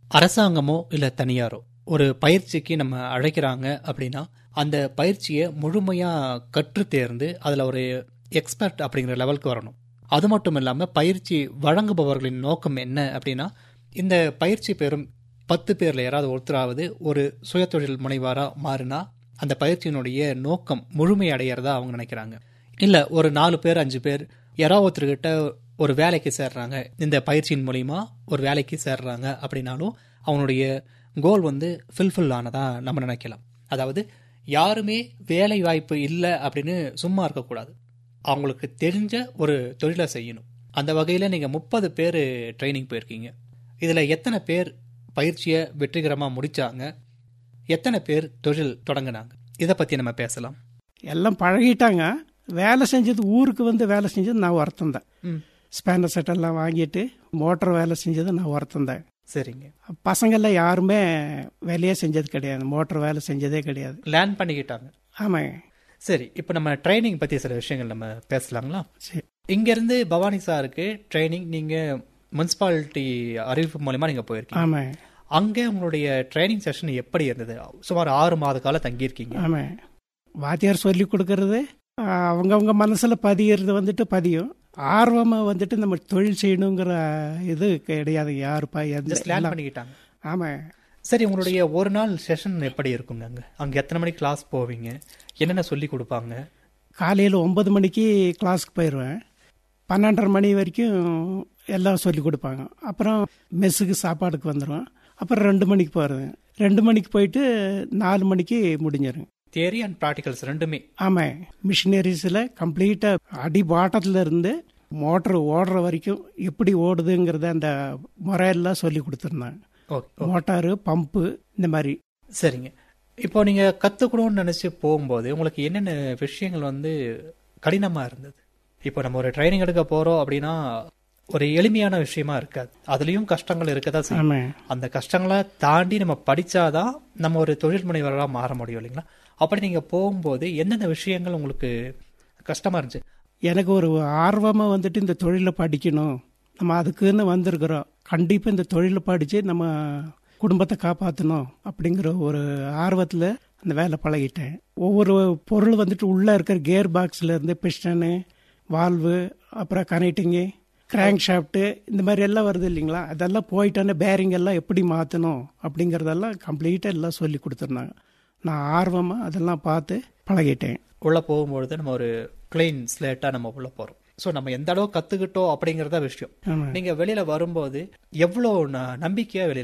அரசாங்கமோ இல்லை தனியாரோ ஒரு பயிற்சிக்கு நம்ம அழைக்கிறாங்க அப்படின்னா அந்த பயிற்சியை முழுமையாக கற்று தேர்ந்து அதில் ஒரு எக்ஸ்பர்ட் அப்படிங்கிற லெவலுக்கு வரணும் அது மட்டும் இல்லாமல் பயிற்சி வழங்குபவர்களின் நோக்கம் என்ன அப்படின்னா இந்த பயிற்சி பெறும் பத்து பேரில் யாராவது ஒருத்தராவது ஒரு சுயதொழில் முனைவாராக மாறினா அந்த பயிற்சியினுடைய நோக்கம் முழுமை அடையிறதா அவங்க நினைக்கிறாங்க இல்லை ஒரு நாலு பேர் அஞ்சு பேர் யாராவது ஒருத்தர்கிட்ட ஒரு வேலைக்கு சேர்றாங்க இந்த பயிற்சியின் மூலிமா ஒரு வேலைக்கு சேர்றாங்க அப்படின்னாலும் அவனுடைய கோல் வந்து ஃபில்ஃபில் ஆனதா நம்ம நினைக்கலாம் அதாவது யாருமே வேலை வாய்ப்பு இல்லை அப்படின்னு சும்மா இருக்கக்கூடாது அவங்களுக்கு தெரிஞ்ச ஒரு தொழிலை செய்யணும் அந்த வகையில் நீங்கள் முப்பது பேர் ட்ரைனிங் போயிருக்கீங்க இதில் எத்தனை பேர் பயிற்சியை வெற்றிகரமாக முடித்தாங்க எத்தனை பேர் தொழில் தொடங்கினாங்க இதை பற்றி நம்ம பேசலாம் எல்லாம் பழகிட்டாங்க வேலை செஞ்சது ஊருக்கு வந்து வேலை செஞ்சது நான் ஒருத்தன் தான் ம் ஸ்பேனர் செட் எல்லாம் வாங்கிட்டு மோட்டர் வேலை செஞ்சது நான் ஒருத்தன் தான் சரிங்க பசங்கள்லாம் யாருமே வேலையே செஞ்சது கிடையாது மோட்டர் வேலை செஞ்சதே கிடையாது லேர்ன் பண்ணிக்கிட்டாங்க ஆமாங்க சரி இப்போ நம்ம ட்ரைனிங் பற்றி சில விஷயங்கள் நம்ம பேசலாங்களா சரி இங்கேருந்து பவானி சாருக்கு ட்ரைனிங் நீங்கள் முனிசிபாலிட்டி அறிவிப்பு மூலமா நீங்கள் போயிருக்கீங்க ஆமாம் அங்கே உங்களுடைய ட்ரைனிங் செஷன் எப்படி இருந்தது சுமார் ஆறு மாத காலம் தங்கியிருக்கீங்க ஆமாம் வாத்தியார் சொல்லி கொடுக்கறது அவங்கவுங்க மனசில் பதியறது வந்துட்டு பதியும் ஆர்வமாக வந்துட்டு நம்ம தொழில் செய்யணுங்கிற இது கிடையாது யாருப்பா ஜஸ்ட் எந்த லேர்ன் பண்ணிக்கிட்டாங்க ஆமாம் சரி உங்களுடைய ஒரு நாள் செஷன் எப்படி இருக்குங்க அங்கே அங்கே எத்தனை மணிக்கு கிளாஸ் போவீங்க என்னென்ன சொல்லி கொடுப்பாங்க காலையில் ஒன்பது மணிக்கு கிளாஸுக்கு போயிடுவேன் பன்னெண்டரை மணி வரைக்கும் எல்லாம் சொல்லி கொடுப்பாங்க அப்புறம் மெஸ்ஸுக்கு சாப்பாடுக்கு வந்துடுவேன் அப்புறம் ரெண்டு மணிக்கு போகிறது ரெண்டு மணிக்கு போயிட்டு நாலு மணிக்கு முடிஞ்சிடும் தியரி அண்ட் ப்ராக்டிகல்ஸ் ரெண்டுமே ஆமாம் மிஷினரிஸில் கம்ப்ளீட்டாக அடி பாட்டத்தில் இருந்து மோட்டர் ஓடுற வரைக்கும் எப்படி ஓடுதுங்கிறத அந்த முறையெல்லாம் சொல்லி கொடுத்துருந்தாங்க ஓகே மோட்டாரு பம்பு இந்த மாதிரி சரிங்க இப்போ நீங்கள் கற்றுக்கணும்னு நினச்சி போகும்போது உங்களுக்கு என்னென்ன விஷயங்கள் வந்து கடினமாக இருந்தது இப்போ நம்ம ஒரு ட்ரைனிங் எடுக்க போகிறோம் அப்படின்னா ஒரு எளிமையான விஷயமா இருக்காது அதுலேயும் கஷ்டங்கள் இருக்க தான் செய்யும் ஆமாம் அந்த கஷ்டங்களை தாண்டி நம்ம படிச்சாதான் நம்ம ஒரு தொழில் முனைவராக மாற முடியும் இல்லைங்களா அப்படி நீங்கள் போகும்போது எந்தெந்த விஷயங்கள் உங்களுக்கு கஷ்டமாக இருந்துச்சு எனக்கு ஒரு ஆர்வமாக வந்துட்டு இந்த தொழிலை படிக்கணும் நம்ம அதுக்குன்னு வந்திருக்கிறோம் கண்டிப்பாக இந்த தொழிலை படித்து நம்ம குடும்பத்தை காப்பாற்றணும் அப்படிங்கிற ஒரு ஆர்வத்தில் அந்த வேலை பழகிட்டேன் ஒவ்வொரு பொருள் வந்துட்டு உள்ளே இருக்கிற கியர் பாக்ஸில் இருந்து பிஸ்டனு வால்வு அப்புறம் கனெக்டிங்கு கிராங்க் ஷாஃப்ட்டு இந்த மாதிரி எல்லாம் வருது இல்லைங்களா அதெல்லாம் போயிட்டானே பேரிங் எல்லாம் எப்படி மாற்றணும் அப்படிங்கிறதெல்லாம் கம்ப்ளீட்டாக எல்லாம் சொல்லி கொடுத்துருந்தாங்க நான் ஆர்வமாக அதெல்லாம் பார்த்து பழகிட்டேன் உள்ளே போகும்பொழுது நம்ம ஒரு கிளீன் ஸ்லேட்டாக நம்ம உள்ளே போகிறோம் ஸோ நம்ம எந்த அளவு கற்றுக்கிட்டோம் அப்படிங்கிறத விஷயம் ஆமாம் நீங்கள் வெளியில் வரும்போது எவ்வளோ ந- நம்பிக்கையாக வெளியில்